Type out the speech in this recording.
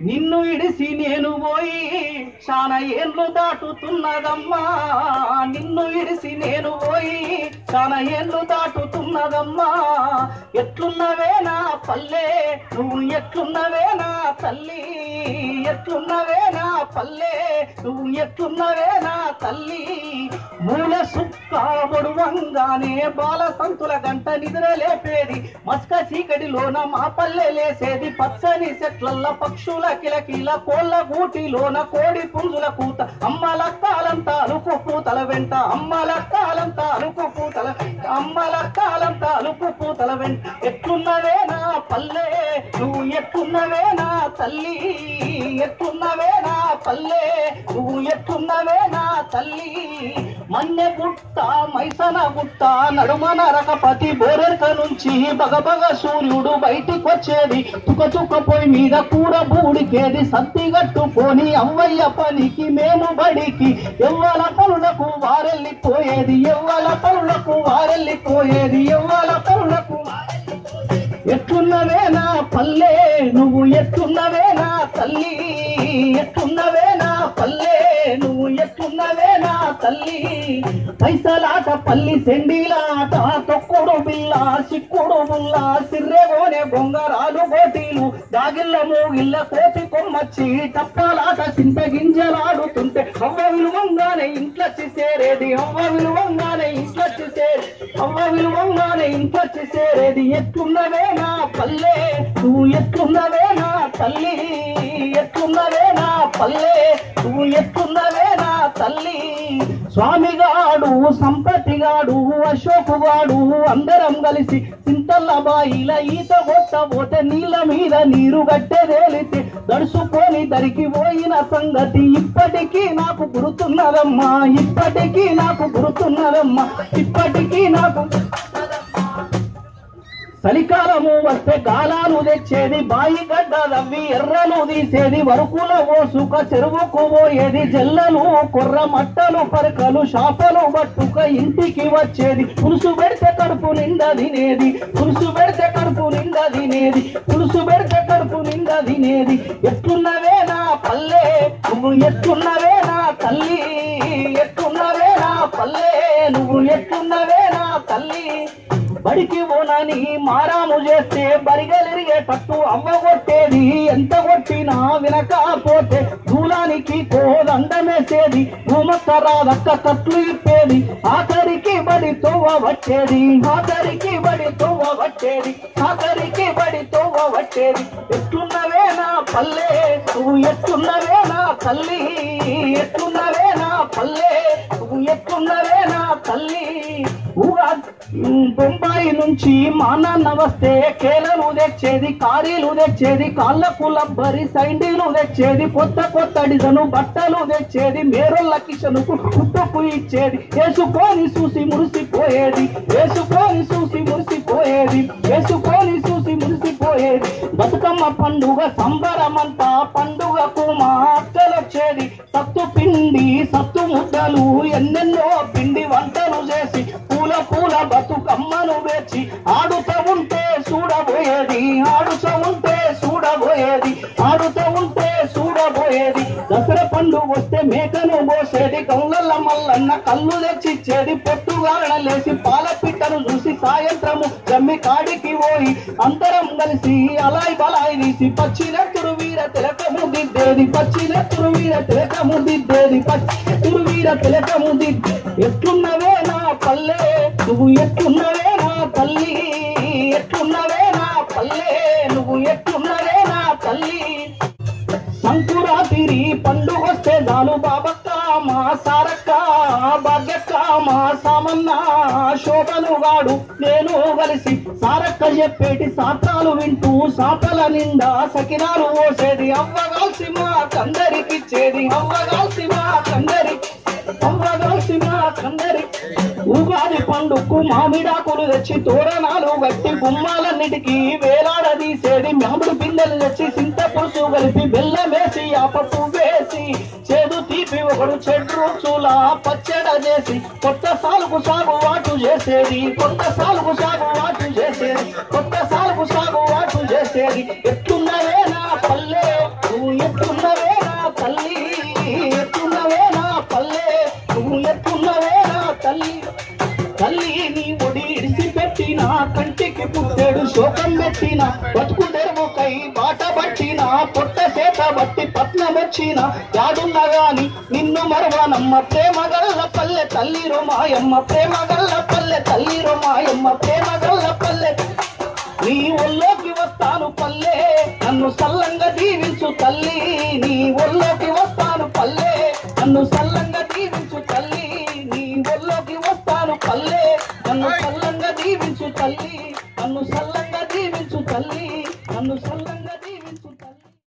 నిన్ను ఇడిసి నేను పోయి చాలా ఏండ్లు దాటుతున్నదమ్మా నిన్ను ఇడిసి నేను పోయి చాలా ఏండ్లు దాటుతున్నదమ్మా ఎట్లున్నవే నా పల్లె నువ్వు ఎట్లున్నవే నా తల్లి ఎట్లున్నవే నా పల్లె నువ్వు ఎట్లున్నవే నా తల్లి మూల సుక్క బొడువంగానే బాల సంతుల గంట నిద్ర లేపేది మస్క చీకటిలోన మా పల్లె లేసేది పచ్చని చెట్లల్ల పక్షుల కిలకిల కోళ్ళ గూటిలోన కోడి పుంజుల కూత అమ్మల కాలంతా అలుకు పూతల వెంట అమ్మల కాలంతా అలుకు పూతల అమ్మల కాలంతా అలుకు పూతల వెంట ఎట్లున్నవే నా పల్లె నువ్వు ఎట్లున్నవే నా తల్లి ఎట్లున్నవే నా పల్లె నువ్వు ఎట్లున్నవే నా తల్లి మన్నె గుట్ట మైసన గుట్ట నడుమన రకపతి బోరెర్క నుంచి బగబగ సూర్యుడు బయటికి వచ్చేది తుక తుక పొయ్యి మీద కూర బూడికేది సత్తి గట్టుకొని అవ్వయ్య పనికి మేము బడికి ఎవ్వల పనులకు వారెళ్ళిపోయేది ఎవ్వల పనులకు వారెళ్ళిపోయేది ఎవ్వల పనులకు ఎట్లున్నవే నా పల్లె నువ్వు ఎట్లున్నవే నా తల్లి ఎట్లున్నవే నా పల్లె నువ్వు ఎట్లున్నవే నా తల్లి పైసలాట పల్లి సెండిలాట తొక్కుడు బిల్ల సిక్కుడు బుల్ల సిర్రెగోనే బొంగరాలు గోటీలు దాగిళ్ళ మూగిళ్ళ కోపి కొమ్మచ్చి టప్పాలాట చింత గింజలాడుతుంటే అవ్వ విలువంగానే ఇంట్లొచ్చి సేరేది అవ్వ విలువంగానే ఇంట్లొచ్చి సేరేది అవ్వ విలువంగానే ఇంట్లొచ్చి సేరేది ఎట్లున్నవే నా పల్లె నువ్వు ఎట్లున్నవే నా తల్లి ఎట్లున్నవే నా పల్లె నువ్వు ఎట్లున్నవే నా తల్లి స్వామిగాడు సంపతిగాడు అశోకుగాడు అందరం కలిసి చింతల్ల బాయిల ఈత కొట్టబోతే నీళ్ళ మీద నీరు గట్టెదేలితే దడుచుకొని దరికి పోయిన సంగతి ఇప్పటికీ నాకు గుర్తున్నదమ్మా ఇప్పటికీ నాకు గుర్తున్నదమ్మా ఇప్పటికీ నాకు చలికాలము వస్తే గాలాలు తెచ్చేది బాయి గడ్డ రవ్వి ఎర్రలు తీసేది వరకుల ఓసుక చెరువుకు పోయేది జల్లలు కొర్ర మట్టలు పరకలు షాపలు పట్టుక ఇంటికి వచ్చేది పులుసు పెడితే కడుపు నిండా తినేది పులుసు పెడితే కడుపు నిండా తినేది పులుసు పెడితే కడుపు నిండా తినేది ఎట్లున్నవే నా పల్లె నువ్వు ఎట్లున్నవే నా తల్లి ఎట్లున్నవే నా పల్లె నువ్వు ఎట్లున్నవే నా తల్లి బడికి పోనని మారాము చేస్తే బరిగలిరిగేటట్టు అమ్మ కొట్టేది ఎంత కొట్టినా వినకపోతే దూలానికి కోదండమేసేది భూమక్కరాదక్క కట్లు ఇప్పేది ఆఖరికి బడి తోవ వచ్చేది ఆఖరికి బడి తోవ వచ్చేది ఆఖరికి బడి తోవ వచ్చేది ఎట్లున్నవే నా పల్లె నువ్వు ఎట్లున్నవే నా తల్లి ఎట్లున్నవే నా పల్లె నువ్వు ఎట్లున్నవే నా తల్లి ఊగా ఉమ్, బొంబాయి నుంచి మా నాన్న వస్తే కేలలు తెచ్చేది కారీలు తెచ్చేది కాళ్ళకు లబ్బరి సైండీలు తెచ్చేది కొత్త కొత్త డిజను బట్టలు తెచ్చేది మేరోళ్ళ కిషనుకు పుట్టుకు ఇచ్చేది వేసుకొని చూసి మురిసిపోయేది వేసుకొని చూసి మురిసిపోయేది వేసుకొని చూసి మురిసిపోయేది బతుకమ్మ పండుగ సంబరమంతా పండుగకు మా అక్కలొచ్చేది సత్తు పిండి సత్తు ముద్దలు ఎన్నెన్నో పిండి వంటలు చేసి పూల పూల బతుకమ్మను వేచి ఆడుతూ ఉంటే చూడబోయేది ఆడుతూ ఉంటే చూడబోయేది ఆడుతూ ఉంటే చూడబోయేది దసరా పండుగ వస్తే మేకను పోసేది కౌలల్ల మల్లన్న కళ్ళు తెచ్చిచ్చేది పొట్టుగారణ లేసి పాల పిట్టను చూసి సాయంత్రము జమ్మి కాడికి పోయి అందరం కలిసి అలాయ్ బలాయి తీసి పచ్చినెత్తురు వీర తిలకము దిద్దేది పచ్చినెత్తురు వీర తిలకము దిద్దేది పచ్చినెత్తురు వీర తిలకము దిద్దే ఎట్లున్నవే నా పల్లె నువ్వు ఎట్లున్నవే నా తల్లి ఎట్లున్నవే నా పల్లె నువ్వు ఎట్లున్నవే నా తల్లి సంకురాతిరి పండుగొస్తే చాలు బాబక్క మా సారక్క భాగ్యక్క మా సామన్న శోభను వాడు నేను కలిసి సారక్క చెప్పేటి సాత్రాలు వింటూ సాపల నిండా సకినాలు పోసేది అవ్వగాల్సి మా కందరికిచ్చేది అవ్వగాల్సి మా కందరి అవ్వగాల్సి మా కందరి ఉగాది పండుగకు మామిడాకులు తెచ్చి తోరణాలు గట్టి గుమ్మాలన్నిటికీ వేలాడదీసేది మామిడి పిందెలు తెచ్చి చింత పులుసు కలిపి బెల్లం వేసి ఆపపు వేసి చేదు తీపి ఒకడు చెడు రుచుల పచ్చడ చేసి కొత్త సాలుకు సాగు వాటు చేసేది కొత్త సాలుకు సాగు వాటు చేసేది కొత్త సాలుకు సాగు వాటు చేసేది ఎట్లున్నవే నా పల్లె నువ్వు లోకం పెట్టిన బతుకు తెరువుకై బాట పట్టిన పొట్ట చేత బట్టి పట్నం వచ్చిన యాడున్నా గాని నిన్ను మరవనమ్మ ప్రేమ గల్ల పల్లె తల్లి మాయమ్మ ప్రేమ గల్ల పల్లె తల్లి మాయమ్మ ప్రేమ గల్ల పల్లె నీ ఒళ్ళోకి వస్తాను పల్లె నన్ను సల్లంగా దీవించు తల్లి నీ ఒళ్ళోకి వస్తాను పల్లె నన్ను సల్లంగా దీవించు తల్లి నీ ఒళ్ళోకి వస్తాను పల్లె నన్ను సల్లంగా దీవించు తల్లి నన్ను సల్లంగా